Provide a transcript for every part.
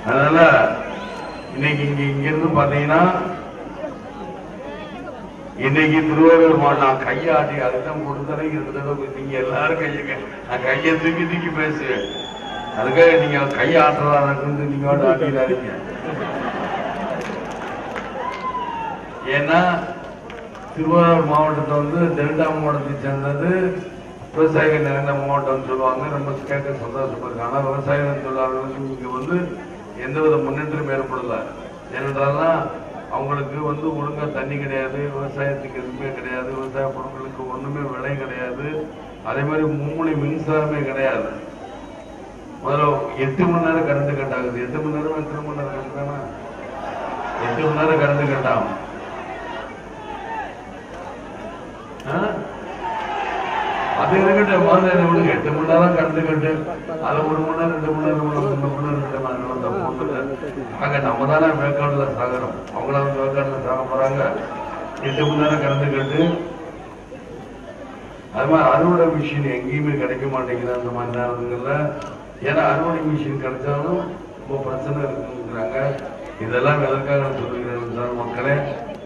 அதனால இன்னைக்கு இங்க இங்க இருந்து பாத்தீங்கன்னா இன்னைக்கு திருவாரூர் மாவட்டம் நான் கையாட்டி அதுதான் கொடுத்தனே இருந்தது நீங்க எல்லாரும் கையை கை- நான் கையை தூக்கி தூக்கி பேசுவேன் அதுக்காக நீங்க கையை ஆட்டுறதா நீங்க வந்து ஆட்டிடாதீங்க ஏன்னா திருவாரூர் மாவட்டத்தை வந்து டெல்டா மாவட்டத்தை சேர்ந்தது விவசாயிகள் நிறைந்த மாவட்டம்னு சொல்லுவாங்க ரொம்ப கேட்க சந்தோஷமா இருக்கு ஆனா விவசாயிகள் தொழிலாளர்களுக்கு இங்க வந்து எந்தவித முன்னேற்றம் ஏற்படல ஏனென்றால்னா அவங்களுக்கு வந்து ஒழுங்கா தண்ணி கிடையாது விவசாயத்துக்கு எதுவுமே கிடையாது விவசாய பொருட்களுக்கு ஒண்ணுமே விலை கிடையாது அதே மாதிரி மும்முனை மின்சாரமே கிடையாது முதல்ல எட்டு மணி நேரம் கரண்ட் கட் ஆகுது எட்டு மணி நேரம் எத்தனை மணி நேரம் கரண்ட் தானே எட்டு மணி நேரம் கரண்ட் கட் ஆகும் ஆ? அது இருக்கட்டும் மாதிரி விடுங்க எட்டு மணி நேரம் கரண்ட் கட்டு அது ஒரு மணி நேரம் ரெண்டு மணி நேரம் மூணு மணி நேரம் ரெண்டு மணி நேரம் தப்பு ஒண்ணுல்ல. ஆக நம்ம தானே வேக்காடுல சாகிறோம் அவங்கள வந்து வேக்காடுல சாக போறாங்க எட்டு மணி நேரம் கரண்ட் கட்டு அது மாதிரி அறுவடை மிஷின் எங்கேயுமே கிடைக்க மாட்டேங்குது அந்த மாதிரி நேரங்கள்ல ஏன்னா அறுவடை மிஷின் கிடைச்சாலும் ரொம்ப பிரச்சனை இருக்குங்கிறாங்க இதெல்லாம் எதற்காக நான் சொல்லுகிறேன் சார் மக்களே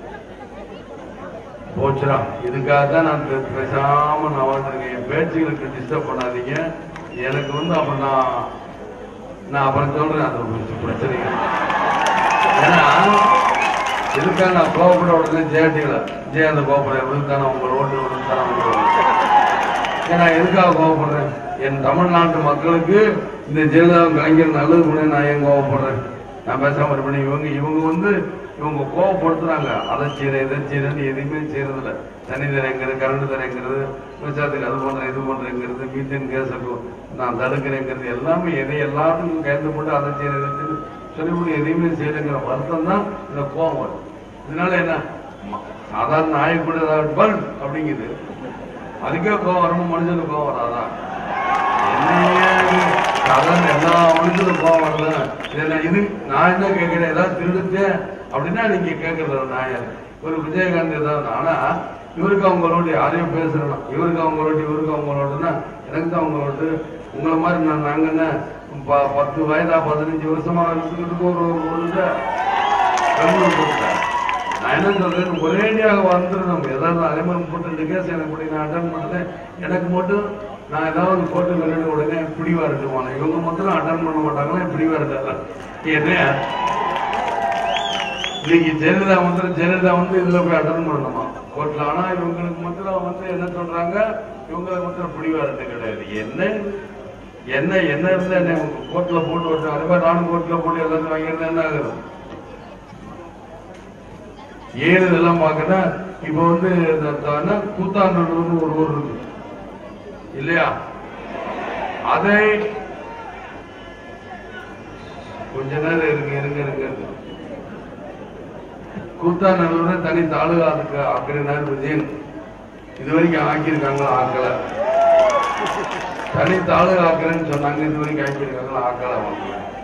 போச்சுடா இதுக்காக தான் நான் பே- பேசாம நான் வாழ்ந்துருக்கேன் என் பேச்சுகளுக்கு டிஸ்டர்ப் பண்ணாதீங்க எனக்கு வந்து அப்புறம் நான் நான் அப்புறம் சொல்றேன் அது ஒரு பிரச்சனை இல்லை. ஏன்னா இதுக்காக நான் கோபப்பட உடனே ஜெயட்டில ஜெய அந்த கோபப்படுறேன் விழுத்தான உங்க ரோட்டு விழுத்தான உங்க ரோடு. ஏன்னா எதுக்காக கோவப்படுறேன் என் தமிழ்நாட்டு மக்களுக்கு இந்த ஜெயலலிதா கலைஞர் நல்லது பண்ண நான் ஏன் கோவப்படுறேன் நான் பேசாம இருப்பேன் இவங்க இவங்க வந்து இவங்க கோவப்படுத்துறாங்க அதை செய்யறேன் இதை செய்யறேன்னு எதுவுமே செய்யறதில்ல தண்ணி தரேங்கிறது கரண்ட் தரேங்கிறது விவசாயத்துக்கு அது பண்றேன் இது பண்றேங்கிறது மீத்தேன் கேஸுக்கு நான் தடுக்கிறேங்கிறது எல்லாமே எதை எல்லாத்துக்கும் கைது போட்டு அதை செய்யறது சொல்லிவிட்டு எதையுமே செய்யலைங்கிற வருத்தம் தான் இந்த கோவம் வரும் இதனால என்ன ம- சாதாரண நாய் கூட ஏதாவது பல் அப்படிங்குது அதுக்கே கோவம் வரணும் மனுஷனுக்கு கோவம் வராதா என்னையே இது? சாதாரண எல்லா மனுஷனுக்கும் கோவம் வரல இது நான் இது நான் என்ன கேட்கிறேன் ஏதாவது திருடுத்தேன் அப்படின்னா நீங்க கேட்கறது நான் ஒரு விஜயகாந்த் ஏதாவது ஆனா இவருக்கு அவங்களோட யாரையும் பேசுறேன் இவருக்கு அவங்களோட இவருக்கு அவங்களோடனா எனக்கு தான் அவங்களோட உங்களை மாதிரி நான் நாங்க என்ன ப- பத்து வயதா பதினஞ்சு வருஷமா இருந்துக்கிட்டு ஒரு ஒரு இதை கண்ணுல போட்டேன். நான் என்ன சொல்றேன் ஒரேடியாக வந்துடணும் ஏதாவது அதே மாதிரி போட்டு இந்த கேஸ் எனக்கு இப்படி நான் அட்டன் பண்ணேன் எனக்கு மட்டும் நான் ஏதாவது போட்டு விளையாட உடனே பிடிவா இருக்குவாங்க இவங்க மட்டும் அட்டன் பண்ண மாட்டாங்களா பிடிவா இருக்காங்க என்ன இன்னைக்கு ஜெயலலிதா வந்து ஜெயலலிதா வந்து இதுல போய் அட்டன் பண்ணணுமா கோர்ட்ல ஆனா இவங்களுக்கு மட்டும் வந்து என்ன சொல்றாங்க இவங்களுக்கு மட்டும் பிடிவா இருக்கு கிடையாது என்ன இது? என்ன என்ன இருந்தா என்ன கோர்ட்ல போட்டு விட்டோம் அதே மாதிரி நானும் கோர்ட்ல போட்டு எல்லாத்தையும் வாங்கியிருந்தா என்ன ஆகுது ஏன் இதெல்லாம் பார்க்கணும் இப்ப வந்து இந்த த- என்ன கூத்தாண்டூர்னு ஒரு ஊர் இருக்கு இல்லையா அதை கொஞ்ச நேரம் இருங்க இருங்க இருங்க கூத்தாநல்லூர்ல தனி தாலுகா அதுக்கு ஆக்கினார் விஜயன் இது வரைக்கும் ஆக்கியிருக்காங்களா ஆக்கல தனி தாலுகா ஆக்கிறேன்னு சொன்னாங்க இது வரைக்கும் ஆக்கியிருக்காங்களா ஆக்கல அவங்க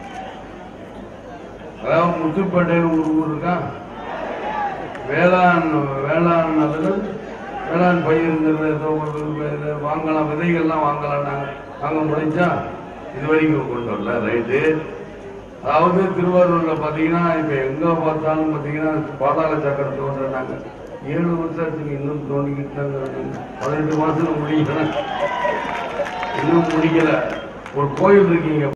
அதாவது முத்துப்பேட்டைன்னு ஒரு ஊர் இருக்கா வேளாண் வேளாண் அதுல வேளாண் பயிருங்கிறது ஏதோ ஒரு இது வாங்கலாம் விதைகள்லாம் வாங்கலாம் நாங்க வாங்க முடிஞ்சா இது வரைக்கும் கொண்டு வரல ரைட்டு அதாவது திருவாரூர்ல பாத்தீங்கன்னா இப்ப எங்க பார்த்தாலும் பாத்தீங்கன்னா பாதாள சக்கர தோன்றாங்க ஏழு வருஷத்துக்கு இன்னும் தோண்டிக்கிட்டு தாங்க இருக்கு. பதினெட்டு மாசம் முடியல இன்னும் முடிக்கல ஒரு கோயில் இருக்கீங்க